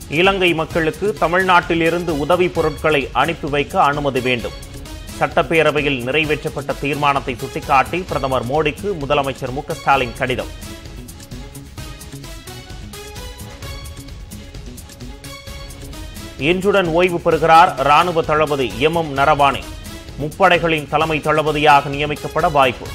இலங்கை மக்களுக்கு தமிழ்நாட்டிலிருந்து உதவிப் பொருட்களை அனுப்பி வைக்க அனுமதி வேண்டும் சட்டப்பேரவையில் நிறைவேற்றப்பட்ட தீர்மானத்தை சுட்டிக்காட்டி பிரதமர் மோடிக்கு முதலமைச்சர் மு க ஸ்டாலின் கடிதம் இன்றுடன் ஓய்வு பெறுகிறார் ராணுவ தளபதி எம் எம் நரவானே முப்படைகளின் தலைமை தளபதியாக நியமிக்கப்பட வாய்ப்பு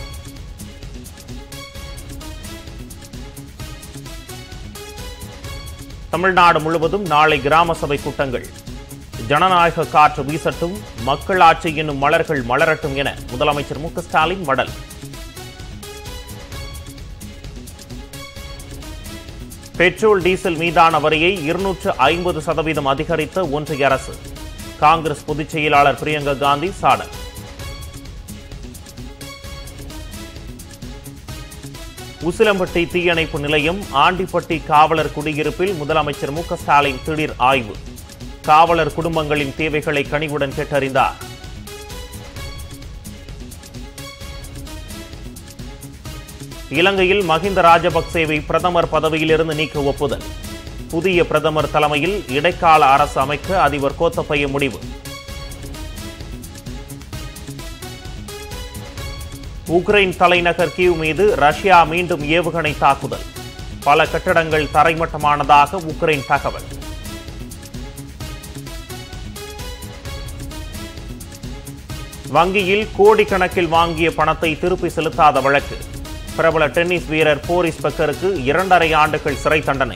தமிழ்நாடு முழுவதும் நாளை கிராம சபை கூட்டங்கள் ஜனநாயக காற்று வீசட்டும் மக்களாட்சி என்னும் மலர்கள் மலரட்டும் என முதலமைச்சர் மு க ஸ்டாலின் வடல் பெட்ரோல் டீசல் மீதான வரியை இருநூற்று ஐம்பது சதவீதம் அதிகரித்த ஒன்றிய அரசு காங்கிரஸ் பொதுச் செயலாளர் பிரியங்கா காந்தி சாடல் உசிலம்பட்டி தீயணைப்பு நிலையம் ஆண்டிப்பட்டி காவலர் குடியிருப்பில் முதலமைச்சர் மு க ஸ்டாலின் திடீர் ஆய்வு காவலர் குடும்பங்களின் தேவைகளை கனிவுடன் கேட்டறிந்தார் இலங்கையில் மஹிந்த ராஜபக்சேவை பிரதமர் பதவியிலிருந்து நீக்க ஒப்புதல் புதிய பிரதமர் தலைமையில் இடைக்கால அரசு அமைக்க அதிபர் கோத்தபய முடிவு உக்ரைன் தலைநகர் கியூ மீது ரஷ்யா மீண்டும் ஏவுகணை தாக்குதல் பல கட்டடங்கள் தரைமட்டமானதாக உக்ரைன் தகவல் வங்கியில் கோடிக்கணக்கில் வாங்கிய பணத்தை திருப்பி செலுத்தாத வழக்கு பிரபல டென்னிஸ் வீரர் போரிஸ் பெக்கருக்கு இரண்டரை ஆண்டுகள் சிறை தண்டனை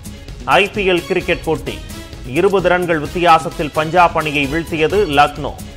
ஐபிஎல் கிரிக்கெட் போட்டி இருபது ரன்கள் வித்தியாசத்தில் பஞ்சாப் அணியை வீழ்த்தியது லக்னோ